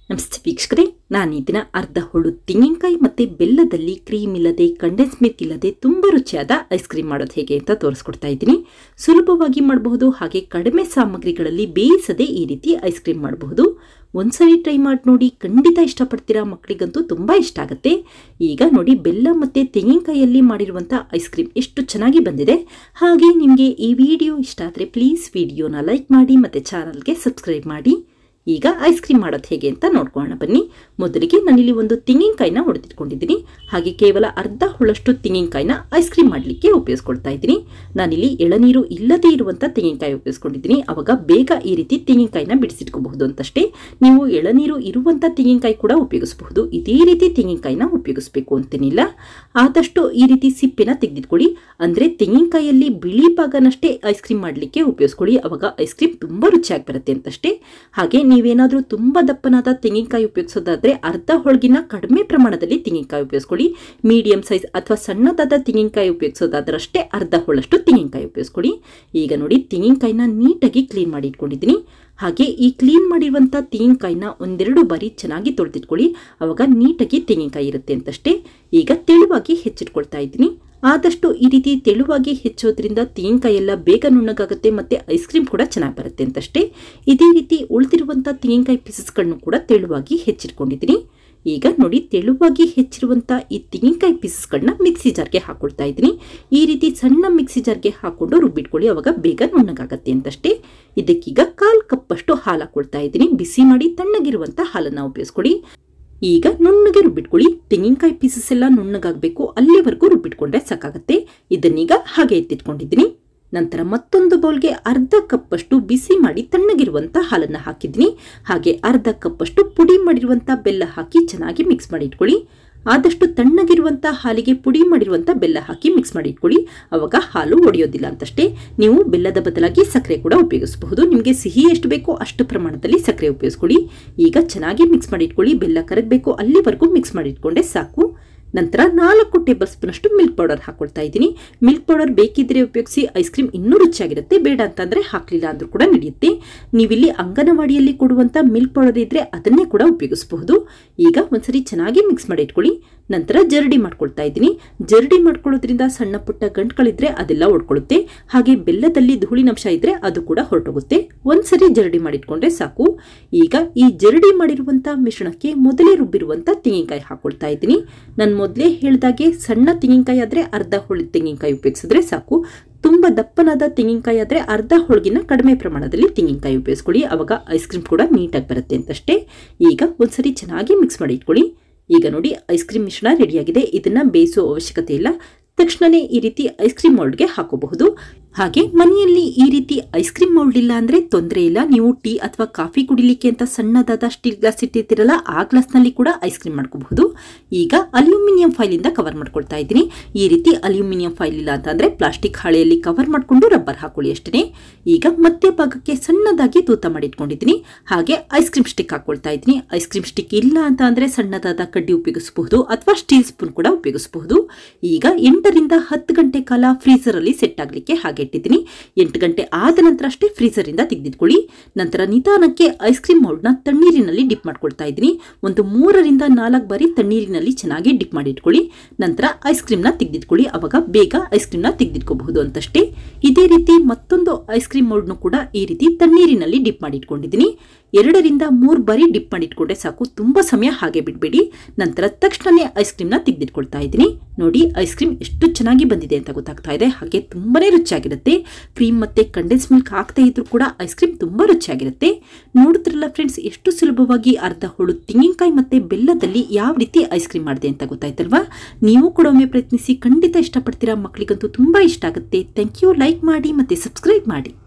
ನಮಸ್ತೆ ವೀಕ್ಷಕರೇ ನಾನು ಈ ದಿನ ಅರ್ಧ ಹುಳು ತೆಂಗಿನಕಾಯಿ ಮತ್ತು ಬೆಲ್ಲದಲ್ಲಿ ಕ್ರೀಮ್ ಇಲ್ಲದೆ ಕಂಡೆನ್ಸ್ ಮಿಲ್ಕ್ ಇಲ್ಲದೆ ತುಂಬ ರುಚಿಯಾದ ಐಸ್ ಕ್ರೀಮ್ ಮಾಡೋದು ಹೇಗೆ ಅಂತ ತೋರಿಸ್ಕೊಡ್ತಾ ಇದ್ದೀನಿ ಸುಲಭವಾಗಿ ಮಾಡಬಹುದು ಹಾಗೆ ಕಡಿಮೆ ಸಾಮಗ್ರಿಗಳಲ್ಲಿ ಬೇಯಿಸದೆ ಈ ರೀತಿ ಐಸ್ ಕ್ರೀಮ್ ಮಾಡಬಹುದು ಒಂದ್ಸರಿ ಟ್ರೈ ಮಾಡಿ ನೋಡಿ ಖಂಡಿತ ಇಷ್ಟಪಡ್ತೀರಾ ಮಕ್ಕಳಿಗಂತೂ ತುಂಬ ಇಷ್ಟ ಆಗುತ್ತೆ ಈಗ ನೋಡಿ ಬೆಲ್ಲ ಮತ್ತು ತೆಂಗಿನಕಾಯಿಯಲ್ಲಿ ಮಾಡಿರುವಂಥ ಐಸ್ ಕ್ರೀಮ್ ಎಷ್ಟು ಚೆನ್ನಾಗಿ ಬಂದಿದೆ ಹಾಗೆ ನಿಮಗೆ ಈ ವಿಡಿಯೋ ಇಷ್ಟ ಆದರೆ ಪ್ಲೀಸ್ ವಿಡಿಯೋನ ಲೈಕ್ ಮಾಡಿ ಮತ್ತು ಚಾನಲ್ಗೆ ಸಬ್ಸ್ಕ್ರೈಬ್ ಮಾಡಿ ಈಗ ಐಸ್ ಕ್ರೀಮ್ ಮಾಡೋದು ಹೇಗೆ ಅಂತ ನೋಡ್ಕೊಳ್ಳೋಣ ಬನ್ನಿ ಮೊದಲಿಗೆ ನಾನಿಲ್ಲಿ ಒಂದು ತೆಂಗಿನಕಾಯಿನ ಹೊಡೆದಿಟ್ಕೊಂಡಿದ್ದೀನಿ ಹಾಗೆ ಕೇವಲ ಅರ್ಧ ಹುಳಷ್ಟು ತೆಂಗಿನಕಾಯಿನ ಐಸ್ ಕ್ರೀಮ್ ಮಾಡಲಿಕ್ಕೆ ಉಪಯೋಗಿಸ್ಕೊಳ್ತಾ ಇದ್ದೀನಿ ನಾನಿಲ್ಲಿ ಎಳನೀರು ಇಲ್ಲದೇ ಇರುವಂಥ ತೆಂಗಿನಕಾಯಿ ಉಪಯೋಗಿಸ್ಕೊಂಡಿದ್ದೀನಿ ಅವಾಗ ಬೇಗ ಈ ರೀತಿ ತೆಂಗಿನಕಾಯಿನ ಬಿಡಿಸಿಟ್ಕೋಬಹುದು ಅಂತಷ್ಟೇ ನೀವು ಎಳನೀರು ಇರುವಂಥ ತೆಂಗಿನಕಾಯಿ ಕೂಡ ಉಪಯೋಗಿಸಬಹುದು ಇದೇ ರೀತಿ ತೆಂಗಿನಕಾಯಿನ ಉಪಯೋಗಿಸ್ಬೇಕು ಅಂತೇನಿಲ್ಲ ಆದಷ್ಟು ಈ ರೀತಿ ಸಿಪ್ಪೆನ ತೆಗೆದಿಟ್ಕೊಳ್ಳಿ ಅಂದರೆ ತೆಂಗಿನಕಾಯಿಯಲ್ಲಿ ಬಿಳಿ ಭಾಗನಷ್ಟೇ ಐಸ್ ಕ್ರೀಮ್ ಮಾಡಲಿಕ್ಕೆ ಉಪಯೋಗಿಸ್ಕೊಳ್ಳಿ ಅವಾಗ ಐಸ್ ಕ್ರೀಮ್ ತುಂಬ ರುಚಿಯಾಗಿ ಬರುತ್ತೆ ಅಂತಷ್ಟೇ ಹಾಗೆ ನೀವೇನಾದರೂ ತುಂಬ ದಪ್ಪನಾದ ತೆಂಗಿನಕಾಯಿ ಉಪಯೋಗಿಸೋದಾದ್ರೆ ಅರ್ಧ ಹೋಳಿಗಿನ ಕಡಿಮೆ ಪ್ರಮಾಣದಲ್ಲಿ ತೆಂಗಿನಕಾಯಿ ಉಪಯೋಗಿಸ್ಕೊಳ್ಳಿ ಮೀಡಿಯಂ ಸೈಜ್ ಅಥವಾ ಸಣ್ಣದಾದ ತೆಂಗಿನಕಾಯಿ ಉಪಯೋಗಿಸೋದಾದ್ರಷ್ಟೇ ಅರ್ಧ ಹೋಳಷ್ಟು ತೆಂಗಿನಕಾಯಿ ಉಪಯೋಗಿಸ್ಕೊಳ್ಳಿ ಈಗ ನೋಡಿ ತೆಂಗಿನಕಾಯಿನ ನೀಟಾಗಿ ಕ್ಲೀನ್ ಮಾಡಿ ಇಟ್ಕೊಂಡಿದ್ದೀನಿ ಹಾಗೆ ಈ ಕ್ಲೀನ್ ಮಾಡಿರುವಂಥ ತೆಂಗಿನಕಾಯಿನ ಒಂದೆರಡು ಬಾರಿ ಚೆನ್ನಾಗಿ ತೊಳೆದಿಟ್ಕೊಳ್ಳಿ ಅವಾಗ ನೀಟಾಗಿ ತೆಂಗಿನಕಾಯಿ ಇರುತ್ತೆ ಅಂತಷ್ಟೇ ಈಗ ತೆಳುವಾಗಿ ಹೆಚ್ಚಿಟ್ಕೊಳ್ತಾ ಇದ್ದೀನಿ ಆದಷ್ಟು ಈ ರೀತಿ ತೆಳುವಾಗಿ ಹೆಚ್ಚೋದ್ರಿಂದ ತೆಂಗಿನಕಾಯಿ ಎಲ್ಲ ಬೇಗ ನುಣ್ಣಗಾಗುತ್ತೆ ಮತ್ತು ಐಸ್ ಕ್ರೀಮ್ ಕೂಡ ಚೆನ್ನಾಗಿ ಬರುತ್ತೆ ಅಂತಷ್ಟೇ ಇದೇ ರೀತಿ ಉಳಿದಿರುವಂಥ ತೆಂಗಿನಕಾಯಿ ಪೀಸಸ್ಗಳನ್ನು ಕೂಡ ತೆಳುವಾಗಿ ಹೆಚ್ಚಿಟ್ಕೊಂಡಿದ್ದೀನಿ ಈಗ ನೋಡಿ ತೆಳುವಾಗಿ ಹೆಚ್ಚಿರುವಂಥ ಈ ತೆಂಗಿನಕಾಯಿ ಪೀಸಸ್ಗಳನ್ನ ಮಿಕ್ಸಿ ಜಾರ್ಗೆ ಹಾಕೊಳ್ತಾ ಇದ್ದೀನಿ ಈ ರೀತಿ ಸಣ್ಣ ಮಿಕ್ಸಿ ಜಾರ್ಗೆ ಹಾಕೊಂಡು ರುಬ್ಬಿಟ್ಕೊಳ್ಳಿ ಅವಾಗ ಬೇಗ ನುಣ್ಣಗಾಗತ್ತೆ ಅಂತಷ್ಟೇ ಇದಕ್ಕೀಗ ಕಾಲು ಕಪ್ಪಷ್ಟು ಹಾಲು ಹಾಕೊಳ್ತಾ ಇದ್ದೀನಿ ಬಿಸಿ ಮಾಡಿ ತಣ್ಣಗಿರುವಂಥ ಹಾಲನ್ನು ಉಪಯೋಗಿಸ್ಕೊಳ್ಳಿ ಈಗ ನುಣ್ಣಗೆ ರುಬ್ಬಿಟ್ಕೊಳ್ಳಿ ತೆಂಗಿನಕಾಯಿ ಪೀಸಸ್ ಎಲ್ಲ ನುಣ್ಣಗಾಗಬೇಕು ಅಲ್ಲಿವರೆಗೂ ರುಬ್ಬಿಟ್ಕೊಂಡ್ರೆ ಸಾಕಾಗತ್ತೆ ಇದನ್ನೀಗ ಹಾಗೆ ಎತ್ತಿಟ್ಕೊಂಡಿದ್ದೀನಿ ನಂತರ ಮತ್ತೊಂದು ಬೌಲ್ಗೆ ಅರ್ಧ ಕಪ್ಪಷ್ಟು ಬಿಸಿ ಮಾಡಿ ತಣ್ಣಗಿರುವಂಥ ಹಾಲನ್ನು ಹಾಕಿದ್ದೀನಿ ಹಾಗೆ ಅರ್ಧ ಕಪ್ಪಷ್ಟು ಪುಡಿ ಮಾಡಿರುವಂಥ ಬೆಲ್ಲ ಹಾಕಿ ಚೆನ್ನಾಗಿ ಮಿಕ್ಸ್ ಮಾಡಿ ಇಟ್ಕೊಳ್ಳಿ ಆದಷ್ಟು ತಣ್ಣಗಿರುವಂಥ ಹಾಲಿಗೆ ಪುಡಿ ಮಾಡಿರುವಂಥ ಬೆಲ್ಲ ಹಾಕಿ ಮಿಕ್ಸ್ ಮಾಡಿ ಇಟ್ಕೊಳ್ಳಿ ಅವಾಗ ಹಾಲು ಒಡೆಯೋದಿಲ್ಲ ಅಂತಷ್ಟೇ ನೀವು ಬೆಲ್ಲದ ಬದಲಾಗಿ ಸಕ್ಕರೆ ಕೂಡ ಉಪಯೋಗಿಸಬಹುದು ನಿಮಗೆ ಸಿಹಿ ಎಷ್ಟು ಬೇಕೋ ಅಷ್ಟು ಪ್ರಮಾಣದಲ್ಲಿ ಸಕ್ಕರೆ ಉಪಯೋಗಿಸ್ಕೊಳ್ಳಿ ಈಗ ಚೆನ್ನಾಗಿ ಮಿಕ್ಸ್ ಮಾಡಿ ಇಟ್ಕೊಳ್ಳಿ ಬೆಲ್ಲ ಕರಗಬೇಕು ಅಲ್ಲಿವರೆಗೂ ಮಿಕ್ಸ್ ಮಾಡಿ ಇಟ್ಕೊಂಡೆ ಸಾಕು ನಂತರ ನಾಲ್ಕು ಟೇಬಲ್ ಸ್ಪೂನಷ್ಟು ಮಿಲ್ಕ್ ಪೌಡರ್ ಹಾಕೊಳ್ತಾ ಇದ್ದೀನಿ ಮಿಲ್ಕ್ ಪೌಡರ್ ಬೇಕಿದ್ರೆ ಉಪಯೋಗಿಸಿ ಐಸ್ ಕ್ರೀಮ್ ಇನ್ನೂ ರುಚಿಯಾಗಿರುತ್ತೆ ಬೇಡ ಅಂತಂದರೆ ಹಾಕಲಿಲ್ಲ ಅಂದ್ರೂ ಕೂಡ ನಡೆಯುತ್ತೆ ನೀವಿಲ್ಲಿ ಅಂಗನವಾಡಿಯಲ್ಲಿ ಕೊಡುವಂಥ ಮಿಲ್ಕ್ ಪೌಡರ್ ಇದ್ದರೆ ಅದನ್ನೇ ಕೂಡ ಉಪಯೋಗಿಸಬಹುದು ಈಗ ಒಂದ್ಸರಿ ಚೆನ್ನಾಗಿ ಮಿಕ್ಸ್ ಮಾಡಿ ಇಟ್ಕೊಳ್ಳಿ ನಂತರ ಜರಡಿ ಮಾಡ್ಕೊಳ್ತಾ ಇದ್ದೀನಿ ಜರಡಿ ಮಾಡ್ಕೊಳ್ಳೋದ್ರಿಂದ ಸಣ್ಣ ಪುಟ್ಟ ಗಂಟುಗಳಿದ್ರೆ ಅದೆಲ್ಲ ಒಡ್ಕೊಳ್ಳುತ್ತೆ ಹಾಗೆ ಬೆಲ್ಲದಲ್ಲಿ ಧೂಳಿನಂಶ ಇದ್ರೆ ಅದು ಕೂಡ ಹೊರಟೋಗುತ್ತೆ ಒಂದ್ಸರಿ ಜರಡಿ ಮಾಡಿಟ್ಕೊಂಡ್ರೆ ಸಾಕು ಈಗ ಈ ಜರಡಿ ಮಾಡಿರುವಂಥ ಮಿಶ್ರಣಕ್ಕೆ ಮೊದಲೇ ರುಬ್ಬಿರುವಂಥ ತೆಂಗಿನಕಾಯಿ ಹಾಕೊಳ್ತಾ ಇದ್ದೀನಿ ನಾನು ಮೊದಲೇ ಹೇಳಿದಾಗೆ ಸಣ್ಣ ತೆಂಗಿನಕಾಯಿ ಆದರೆ ಅರ್ಧ ಹೋಳಿ ತೆಂಗಿನಕಾಯಿ ಉಪಯೋಗಿಸಿದ್ರೆ ಸಾಕು ತುಂಬ ದಪ್ಪನಾದ ತೆಂಗಿನಕಾಯಿ ಆದರೆ ಅರ್ಧ ಹೋಳಿಗಿನ ಕಡಿಮೆ ಪ್ರಮಾಣದಲ್ಲಿ ತೆಂಗಿನಕಾಯಿ ಉಪಯೋಗಿಸ್ಕೊಳ್ಳಿ ಅವಾಗ ಐಸ್ ಕ್ರೀಮ್ ಕೂಡ ನೀಟಾಗಿ ಬರುತ್ತೆ ಅಂತಷ್ಟೇ ಈಗ ಒಂದ್ಸರಿ ಚೆನ್ನಾಗಿ ಮಿಕ್ಸ್ ಮಾಡಿ ಇಟ್ಕೊಳ್ಳಿ ಈಗ ನೋಡಿ ಐಸ್ ಕ್ರೀಮ್ ಮಿಶ್ರಣ ರೆಡಿಯಾಗಿದೆ ಇದನ್ನು ಬೇಯಿಸೋ ಅವಶ್ಯಕತೆ ಇಲ್ಲ ತಕ್ಷಣವೇ ಈ ರೀತಿ ಐಸ್ ಕ್ರೀಮ್ ಮೌಲ್ಡ್ಗೆ ಹಾಕೋಬಹುದು ಹಾಗೆ ಮನೆಯಲ್ಲಿ ಈ ರೀತಿ ಐಸ್ ಕ್ರೀಮ್ ಮೌಲ್ಡ್ ಇಲ್ಲ ಅಂದರೆ ತೊಂದರೆ ಇಲ್ಲ ನೀವು ಟೀ ಅಥವಾ ಕಾಫಿ ಕುಡಿಲಿಕ್ಕೆ ಅಂತ ಸಣ್ಣದಾದ ಸ್ಟೀಲ್ ಗ್ಲಾಸ್ ಇಟ್ಟಿರ್ತೀರಲ್ಲ ಆ ಗ್ಲಾಸ್ನಲ್ಲಿ ಕೂಡ ಐಸ್ ಕ್ರೀಮ್ ಮಾಡ್ಕೋಬಹುದು ಈಗ ಅಲ್ಯೂಮಿನಿಯಂ ಫೈಲಿಂದ ಕವರ್ ಮಾಡ್ಕೊಳ್ತಾ ಇದ್ದೀನಿ ಈ ರೀತಿ ಅಲ್ಯೂಮಿನಿಯಂ ಫೈಲ್ ಇಲ್ಲ ಅಂತಂದರೆ ಪ್ಲಾಸ್ಟಿಕ್ ಹಾಳೆಯಲ್ಲಿ ಕವರ್ ಮಾಡಿಕೊಂಡು ರಬ್ಬರ್ ಹಾಕೊಳ್ಳಿ ಅಷ್ಟೇ ಈಗ ಮತ್ತೆ ಭಾಗಕ್ಕೆ ಸಣ್ಣದಾಗಿ ತೂತ ಮಾಡಿಟ್ಕೊಂಡಿದ್ದೀನಿ ಹಾಗೆ ಐಸ್ ಕ್ರೀಮ್ ಸ್ಟಿಕ್ ಹಾಕೊಳ್ತಾ ಇದ್ದೀನಿ ಐಸ್ ಕ್ರೀಮ್ ಸ್ಟಿಕ್ ಇಲ್ಲ ಅಂತ ಅಂದರೆ ಸಣ್ಣದಾದ ಕಡ್ಡಿ ಉಪಯೋಗಿಸಬಹುದು ಅಥವಾ ಸ್ಟೀಲ್ ಸ್ಪೂನ್ ಕೂಡ ಉಪಯೋಗಿಸಬಹುದು ಈಗ ಎಂಟರಿಂದ ಹತ್ತು ಗಂಟೆ ಕಾಲ ಫ್ರೀಸರಲ್ಲಿ ಸೆಟ್ ಆಗಲಿಕ್ಕೆ ಹಾಗೆ ಇಟ್ಟಿದ್ದೀನಿ ಎಂಟು ಗಂಟೆ ಆದ ನಂತರ ಅಷ್ಟೇ ಫ್ರೀಸರಿಂದ ತೆಗೆದಿಟ್ಕೊಳ್ಳಿ ನಂತರ ನಿಧಾನಕ್ಕೆ ಐಸ್ ಕ್ರೀಮ್ ಮೌಲ್ಡ್ನ ತಣ್ಣೀರಿನಲ್ಲಿ ಡಿಪ್ ಮಾಡ್ಕೊಳ್ತಾ ಇದ್ದೀನಿ ಒಂದು ಮೂರರಿಂದ ನಾಲ್ಕು ಬಾರಿ ತಣ್ಣೀರಿನಲ್ಲಿ ಚೆನ್ನಾಗಿ ಡಿಪ್ ಮಾಡಿ ಇಟ್ಕೊಳ್ಳಿ ನಂತರ ಐಸ್ ಕ್ರೀಮ್ನ ತೆಗೆದಿಟ್ಕೊಳ್ಳಿ ಅವಾಗ ಬೇಗ ಐಸ್ ಕ್ರೀಮ್ನ ತೆಗೆದಿಟ್ಕೋಬಹುದು ಅಂತಷ್ಟೇ ಇದೇ ರೀತಿ ಮತ್ತೊಂದು ಐಸ್ ಕ್ರೀಮ್ ಮೌಲ್ಡ್ನು ಕೂಡ ಈ ರೀತಿ ತಣ್ಣೀರಿನಲ್ಲಿ ಡಿಪ್ ಮಾಡಿ ಇಟ್ಕೊಂಡಿದ್ದೀನಿ ಎರಡರಿಂದ ಮೂರು ಬಾರಿ ಡಿಪ್ ಮಾಡಿ ಇಟ್ಕೊಂಡ್ರೆ ಸಾಕು ತುಂಬ ಸಮಯ ಹಾಗೆ ಬಿಡಬೇಡಿ ನಂತರ ತಕ್ಷಣವೇ ಐಸ್ ಕ್ರೀಮ್ನ ತೆಗೆದಿಟ್ಕೊಳ್ತಾ ಇದ್ದೀನಿ ನೋಡಿ ಐಸ್ ಕ್ರೀಮ್ ಎಷ್ಟು ಚೆನ್ನಾಗಿ ಬಂದಿದೆ ಅಂತ ಗೊತ್ತಾಗ್ತಾ ಇದೆ ಹಾಗೆ ತುಂಬಾನೇ ರುಚಿಯಾಗಿರುತ್ತೆ ಕ್ರೀಮ್ ಮತ್ತೆ ಕಂಡೆನ್ಸ್ ಮಿಲ್ಕ್ ಹಾಕ್ತಾ ಇದ್ರು ಕೂಡ ಐಸ್ ಕ್ರೀಮ್ ತುಂಬ ರುಚಿಯಾಗಿರುತ್ತೆ ನೋಡಿದ್ರಲ್ಲ ಫ್ರೆಂಡ್ಸ್ ಎಷ್ಟು ಸುಲಭವಾಗಿ ಅರ್ಧ ಹುಳು ತೆಂಗಿನಕಾಯಿ ಮತ್ತೆ ಬೆಲ್ಲದಲ್ಲಿ ಯಾವ ರೀತಿ ಐಸ್ ಕ್ರೀಮ್ ಮಾಡಿದೆ ಅಂತ ಗೊತ್ತಾಯ್ತಲ್ವಾ ನೀವು ಕೂಡ ಒಮ್ಮೆ ಪ್ರಯತ್ನಿಸಿ ಖಂಡಿತ ಇಷ್ಟಪಡ್ತೀರಾ ಮಕ್ಕಳಿಗಂತೂ ತುಂಬ ಇಷ್ಟ ಆಗುತ್ತೆ ಥ್ಯಾಂಕ್ ಯು ಲೈಕ್ ಮಾಡಿ ಮತ್ತೆ ಸಬ್ಸ್ಕ್ರೈಬ್ ಮಾಡಿ